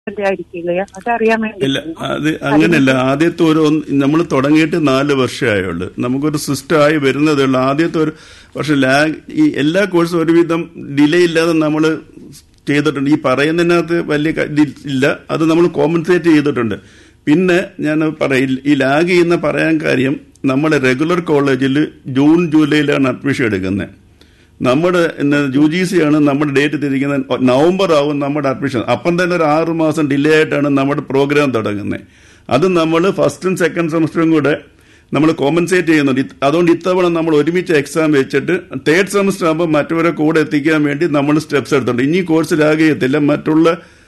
ആയിരിക്കില്ലേ അതറിയാൻ ഇല്ല വേണ്ടി അത് അങ്ങനെയല്ല ആദ്യത്തെ ഒരു നമ്മൾ തുടങ്ങിയിട്ട് നാല് വർഷമായുള്ളൂ നമുക്കൊരു സിസ്റ്റം ആയി വരുന്നതേ ഉള്ളൂ ആദ്യത്തെ ഒരു പക്ഷെ ലാഗ് ഈ എല്ലാ കോഴ്സും ഒരുവിധം ഡിലേ ഇല്ലാതെ നമ്മൾ ചെയ്തിട്ടുണ്ട് ഈ പറയുന്നതിനകത്ത് വലിയ ക- ഇത് ഇല്ല അത് നമ്മൾ കോമ്പൻസേറ്റ് ചെയ്തിട്ടുണ്ട് പിന്നെ ഞാൻ പറയും ഈ ലാഗ് ചെയ്യുന്ന പറയാൻ കാര്യം നമ്മുടെ റെഗുലർ കോളേജിൽ ജൂൺ ജൂലൈയിലാണ് അഡ്മിഷൻ എടുക്കുന്നത് നമ്മുടെ യു ജി സി ആണ് നമ്മുടെ ഡേറ്റ് തിരിക്കുന്നത് നവംബർ ആവും നമ്മുടെ അഡ്മിഷൻ അപ്പം തന്നെ ഒരു ആറ് മാസം ഡിലേ ആയിട്ടാണ് നമ്മുടെ പ്രോഗ്രാം തുടങ്ങുന്നത് അത് നമ്മൾ ഫസ്റ്റും സെക്കൻഡ് സെമസ്റ്ററും കൂടെ നമ്മൾ കോമ്പൻസേറ്റ് ചെയ്യുന്നുണ്ട് ഇത് അതുകൊണ്ട് ഇത്തവണ നമ്മൾ ഒരുമിച്ച് എക്സാം വെച്ചിട്ട് തേർഡ് സെമസ്റ്റർ ആകുമ്പോൾ മറ്റവരെ കൂടെ എത്തിക്കാൻ വേണ്ടി നമ്മൾ സ്റ്റെപ്സ് എടുത്തിട്ടുണ്ട് ഇനി കോഴ്സ് ലാഗ് ചെയ്യത്തില്ല മറ്റുള്ള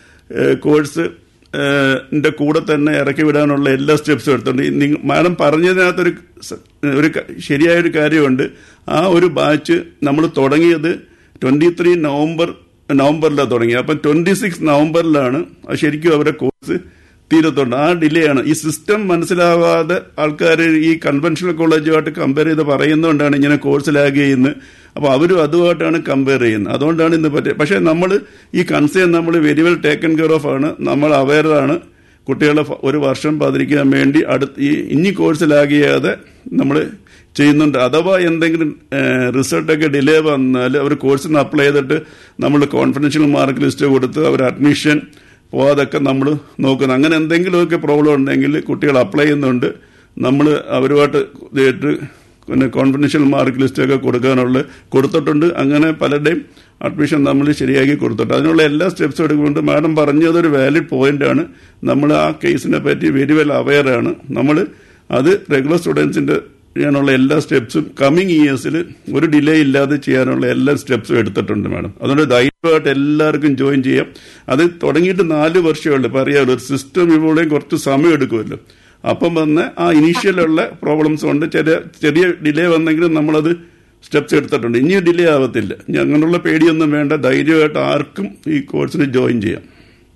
കോഴ്സ് ന്റെ കൂടെ തന്നെ ഇറക്കി വിടാനുള്ള എല്ലാ സ്റ്റെപ്സും എടുത്തിട്ടുണ്ട് നിങ്ങ- മാഡം പറഞ്ഞതിനകത്തൊരു സ- ഒരു ക- ശരിയായൊരു കാര്യമുണ്ട് ആ ഒരു ബാച്ച് നമ്മൾ തുടങ്ങിയത് ട്വന്റി ത്രീ നവംബർ നവംബറിലാണ് തുടങ്ങിയത് അപ്പം ട്വന്റി സിക്സ് നവംബറിലാണ് അത് ശരിക്കും അവരുടെ കോഴ്സ് തീരത്തുണ്ട് ആ ഡിലേ ആണ് ഈ സിസ്റ്റം മനസ്സിലാവാതെ ആൾക്കാർ ഈ കൺവെൻഷണൽ കോളേജുമായിട്ട് കമ്പയർ ചെയ്ത് പറയുന്നതുകൊണ്ടാണ് ഇങ്ങനെ കോഴ്സ് ലാഗ് ചെയ്യുന്നത് അപ്പോൾ അവരും അതുമായിട്ടാണ് കമ്പയർ ചെയ്യുന്നത് അതുകൊണ്ടാണ് ഇന്ന് പറ്റിയത് പക്ഷേ നമ്മൾ ഈ കൺസേൺ നമ്മൾ very well taken care of ആണ് നമ്മൾ അവയറാണ് കുട്ടികളെ ഫ- ഒരു വർഷം പതിരിക്കാൻ വേണ്ടി അടുത്ത് ഈ ഇനി കോഴ്സ് ലാഗ് ചെയ്യാതെ നമ്മൾ ചെയ്യുന്നുണ്ട് അഥവാ എന്തെങ്കിലും റിസൾട്ടൊക്കെ ഡിലേ വന്നാൽ അവർ കോഴ്സിന് അപ്ലൈ ചെയ്തിട്ട് നമ്മൾ കോൺഫിഡൻഷ്യൽ മാർക്ക് ലിസ്റ്റ് കൊടുത്ത് അവർ അഡ്മിഷൻ പോവാതൊക്കെ നമ്മൾ നോക്കുന്നത് അങ്ങനെ എന്തെങ്കിലുമൊക്കെ പ്രോബ്ലം ഉണ്ടെങ്കിൽ കുട്ടികൾ അപ്ലൈ ചെയ്യുന്നുണ്ട് നമ്മൾ അവരുമായിട്ട് ഇതായിട്ട് പിന്നെ കോൺഫിഡൻഷ്യൽ മാർക്ക് ലിസ്റ്റൊക്കെ കൊടുക്കാനുള്ള കൊടുത്തിട്ടുണ്ട് അങ്ങനെ പലരുടെയും അഡ്മിഷൻ നമ്മൾ ശരിയാക്കി കൊടുത്തിട്ടുണ്ട് അതിനുള്ള എല്ലാ സ്റ്റെപ്സും എടുക്കുന്നുണ്ട് മാഡം പറഞ്ഞതൊരു വാലിഡ് പോയിന്റാണ് നമ്മൾ ആ കേസിനെ പറ്റി വെരി വെൽ അവെയർ ആണ് നമ്മൾ അത് റെഗുലർ സ്റ്റുഡൻസിന്റെ ചെയ്യാനുള്ള എല്ലാ സ്റ്റെപ്സും കമ്മിങ് ഇയേഴ്സിൽ ഒരു ഡിലേ ഇല്ലാതെ ചെയ്യാനുള്ള എല്ലാ സ്റ്റെപ്സും എടുത്തിട്ടുണ്ട് മാഡം അതുകൊണ്ട് ധൈര്യമായിട്ട് എല്ലാവർക്കും ജോയിൻ ചെയ്യാം അത് തുടങ്ങിയിട്ട് നാല് വർഷമേ ഉള്ളൂ ഇപ്പം അറിയാമല്ലോ ഒരു സിസ്റ്റം ഇവിടെയും കുറച്ച് സമയം എടുക്കുമല്ലോ അപ്പം വന്ന് ആ ഇനീഷ്യലുള്ള പ്രോബ്ലംസ് കൊണ്ട് ചെറിയ ചെറിയ ഡിലേ വന്നെങ്കിലും നമ്മളത് സ്റ്റെപ്സ് എടുത്തിട്ടുണ്ട് ഇനി ഡിലേ ആവത്തില്ല ഇനി അങ്ങനെയുള്ള പേടിയൊന്നും വേണ്ട ധൈര്യമായിട്ട് ആർക്കും ഈ കോഴ്സിന് ജോയിൻ ചെയ്യാം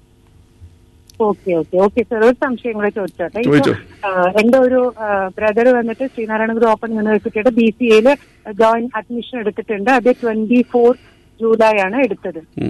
ഓക്കെ ഓക്കെ ഓക്കെ സാർ ഒരു സംശയം കൂടെ ചോദിച്ചോട്ടെ ഇപ്പൊ, ചോദിച്ചോ. ആ, എന്റെ ഒരു ബ്രദർ വന്നിട്ട് ശ്രീനാരായണ ഗുരു ഓപ്പൺ യൂണിവേഴ്സിറ്റിയുടെ ബി സി എയിൽ ജോയിൻ അഡ്മിഷൻ എടുത്തിട്ടുണ്ട് അത് ട്വന്റി ഫോർ ജൂലൈ ആണ് എടുത്തത് ഉം.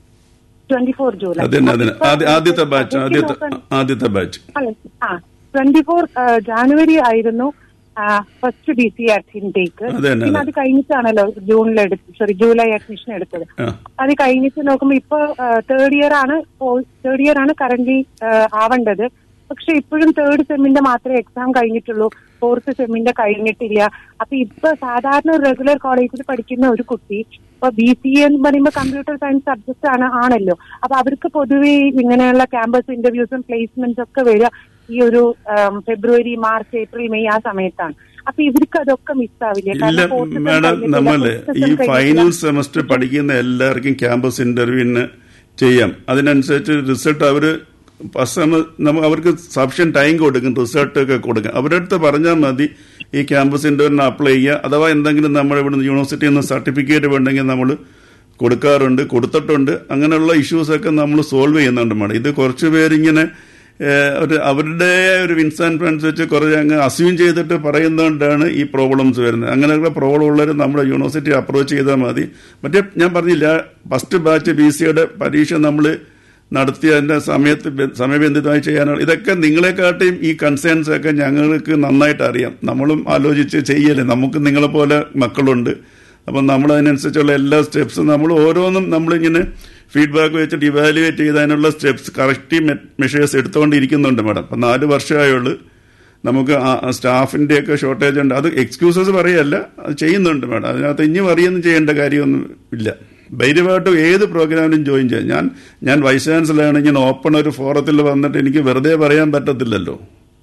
ട്വന്റി ഫോർ ജൂലൈ അതന്നെ അതന്നെ അപ്പൊ ആദ്യ- ആദ്യത്തെ ബാച്ച് അതൊക്കെ ആദ്യത്തെ നോക്കാൻ- ആദ്യത്തെ ബാച്ച് അല്ല, ആ ട്വന്റി ഫോർ ജാനുവരി ആയിരുന്നു ഫസ്റ്റ് ബി സി ഇൻടേക്ക് അതെ തന്നെ, പിന്നെ അതെ. അത് കഴിഞ്ഞിട്ടാണല്ലോ ജൂണിൽ എടുത്ത് സോറി ജൂലൈ അഡ്മിഷൻ എടുത്തത് ആ അത് കഴിഞ്ഞിട്ട് നോക്കുമ്പോ ഇപ്പൊ തേർഡ് ഇയർ ആണ് തേർഡ് ഇയർ ആണ് കറന്റ് ആവേണ്ടത് പക്ഷെ ഇപ്പോഴും തേർഡ് സെമ്മിന്റെ മാത്രമേ എക്സാം കഴിഞ്ഞിട്ടുള്ളൂ ഫോർത്ത് സെമ്മിന്റെ കഴിഞ്ഞിട്ടില്ല അപ്പൊ ഇപ്പൊ സാധാരണ റെഗുലർ കോളേജിൽ പഠിക്കുന്ന ഒരു കുട്ടി ഇപ്പൊ ബി സി എന്ന് പറയുമ്പോൾ കമ്പ്യൂട്ടർ സയൻസ് സബ്ജക്ട് ആണ് ആണല്ലോ അപ്പൊ അവർക്ക് പൊതുവെ ഇങ്ങനെയുള്ള ക്യാമ്പസ് ഇന്റർവ്യൂസും പ്ലേസ്മെന്റ്സ് ഒക്കെ വരിക ഈ ഒരു ഉം, ഫെബ്രുവരി മാർച്ച് ഏപ്രിൽ മെയ് ആ സമയത്താണ് അപ്പൊ ഇവർക്ക് അതൊക്കെ മിസ്സാവില്ലേ ഇല്ല fourth sem മാഡം കഴിഞ്ഞിട്ടില്ല, നമ്മള് fifth sem ഈ കഴിഞ്ഞിട്ടില്ല. ഫൈനൽ സെമസ്റ്റർ പഠിക്കുന്ന എല്ലാവർക്കും ക്യാമ്പസ് ഇന്റർവ്യൂവിന് ചെയ്യാം അതിനനുസരിച്ച് റിസൾട്ട് അവര് ഫസ്റ്റ് സെമ നമ്മ അവർക്ക് സഫിഷ്യൻ ടൈം കൊടുക്കും റിസൾട്ട് ഒക്കെ കൊടുക്കും അവരുടെ അടുത്ത് പറഞ്ഞാൽ മതി ഈ ക്യാമ്പസ് ഇന്റർവ്യൂവിന് അപ്ലൈ ചെയ്യുക അഥവാ എന്തെങ്കിലും നമ്മുടെ ഇവിടുന്ന് യൂണിവേഴ്സിറ്റിയിൽ നിന്ന് സർട്ടിഫിക്കറ്റ് വേണ്ടെങ്കിൽ നമ്മൾ കൊടുക്കാറുണ്ട് കൊടുത്തിട്ടുണ്ട് അങ്ങനെയുള്ള ഇഷ്യൂസ് ഒക്കെ നമ്മൾ സോൾവ് ചെയ്യുന്നുണ്ട് മാഡം ഇത് കുറച്ച് പേരിങ്ങനെ ഏഹ്, ഒരു അവരുടെ ഒരു വിൻസ് ആൻഡ് ഫ്രണ്ട്സ് വെച്ച് കുറേ അങ്ങ് അസ്യൂം ചെയ്തിട്ട് പറയുന്നതുകൊണ്ടാണ് ഈ പ്രോബ്ലംസ് വരുന്നത് അങ്ങനെയുള്ള പ്രോബ്ലം ഉള്ളവർ നമ്മുടെ യൂണിവേഴ്സിറ്റി അപ്രോച്ച് ചെയ്താൽ മതി മറ്റേ ഞാൻ പറഞ്ഞില്ല ഫസ്റ്റ് ബാച്ച് ബി സിയുടെ പരീക്ഷ നമ്മൾ നടത്തി അതിന്റെ സമയത്ത് ബ- സമയബന്ധിതമായി ചെയ്യാനുള്ള ഇതൊക്കെ നിങ്ങളെക്കാട്ടിയും ഈ കൺസേൺസ് ഒക്കെ ഞങ്ങൾക്ക് നന്നായിട്ട് അറിയാം നമ്മളും ആലോചിച്ച് ചെയ്യല്ലേ നമുക്ക് നിങ്ങളെപ്പോലെ മക്കളുണ്ട് അപ്പം നമ്മൾ അതിനനുസരിച്ചുള്ള എല്ലാ സ്റ്റെപ്സും നമ്മൾ ഓരോന്നും നമ്മളിങ്ങനെ ഫീഡ്ബാക്ക് വെച്ചിട്ട് ഇവാലുവേറ്റ് ചെയ്ത് അതിനുള്ള സ്റ്റെപ്സ് കറക്റ്റ് മെഷേഴ്സ് എടുത്തുകൊണ്ടിരിക്കുന്നുണ്ട് മാഡം അപ്പം നാല് വർഷമായുള്ളൂ നമുക്ക് സ്റ്റാഫിന്റെ ഒക്കെ ഷോർട്ടേജ് ഉണ്ട് അത് എക്സ്ക്യൂസസ് പറയല്ല അത് ചെയ്യുന്നുണ്ട് മാഡം അതിനകത്ത് ഇനി അറിയൊന്നും ചെയ്യേണ്ട കാര്യമൊന്നും ഇല്ല ധൈര്യമായിട്ട് ഏത് പ്രോഗ്രാമിലും ജോയിൻ ചെയ്യാം ഞാൻ ഞാൻ വൈസ് ചാൻസലറാണ് ഇങ്ങനെ ഓപ്പൺ ഒരു ഫോറത്തിൽ വന്നിട്ട് എനിക്ക് വെറുതെ പറയാൻ പറ്റത്തില്ലല്ലോ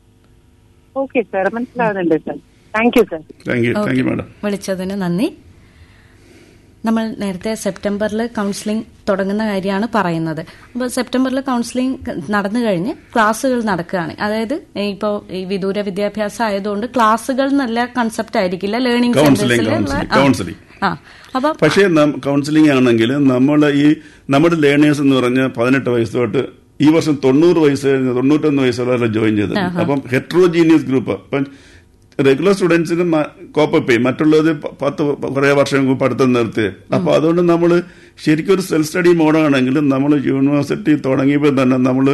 ഓക്കെ സാർ മനസ്സിലാവുന്നുണ്ട് sir thank you sir thank you thank you okay. Madam വിളിച്ചതിന് നന്ദി നമ്മൾ നേരത്തെ സെപ്റ്റംബറിൽ കൗൺസിലിംഗ് തുടങ്ങുന്ന കാര്യമാണ് പറയുന്നത് അപ്പോൾ സെപ്റ്റംബറിൽ കൗൺസിലിംഗ് നടന്നു കഴിഞ്ഞ് ക്ലാസ്സുകൾ നടക്കുകയാണ് അതായത് ഇപ്പോൾ ഈ വിദൂര വിദ്യാഭ്യാസം ആയതുകൊണ്ട് ക്ലാസ്സുകൾ എന്നല്ല കൺസെപ്റ്റ് ആയിരിക്കില്ല ലേണിംഗ് Counselling, സെന്റേഴ്സിൽ counselling, counselling. ആ അപ്പം പക്ഷേ കൗൺസിലിംഗ് ആണെങ്കിൽ നമ്മൾ ഈ നമ്മുടെ ലേണേഴ്സ് എന്ന് പറഞ്ഞാൽ പതിനെട്ട് വയസ്സ് തൊട്ട് ഈ വർഷം തൊണ്ണൂറ് വയസ്സ് കഴിഞ്ഞ് തൊണ്ണൂറ്റൊന്ന് വയസ്സുള്ളവരെ ജോയിൻ ചെയ്തിട്ടുണ്ട് അപ്പം ഹെട്രോജീനിയസ് ഗ്രൂപ്പ് അപ്പം റെഗുലർ സ്റ്റുഡൻസിന് കോപ്പപ്പ് ചെയ്യും മറ്റുള്ളത് പ- പത്ത് കുറേ വർഷം മുമ്പ് പഠിത്തം നിർത്തി അപ്പൊ അതുകൊണ്ട് നമ്മൾ ശരിക്കും ഒരു സെൽഫ് സ്റ്റഡി മോഡാണെങ്കിലും നമ്മൾ യൂണിവേഴ്സിറ്റി തുടങ്ങിയപ്പോൾ തന്നെ നമ്മൾ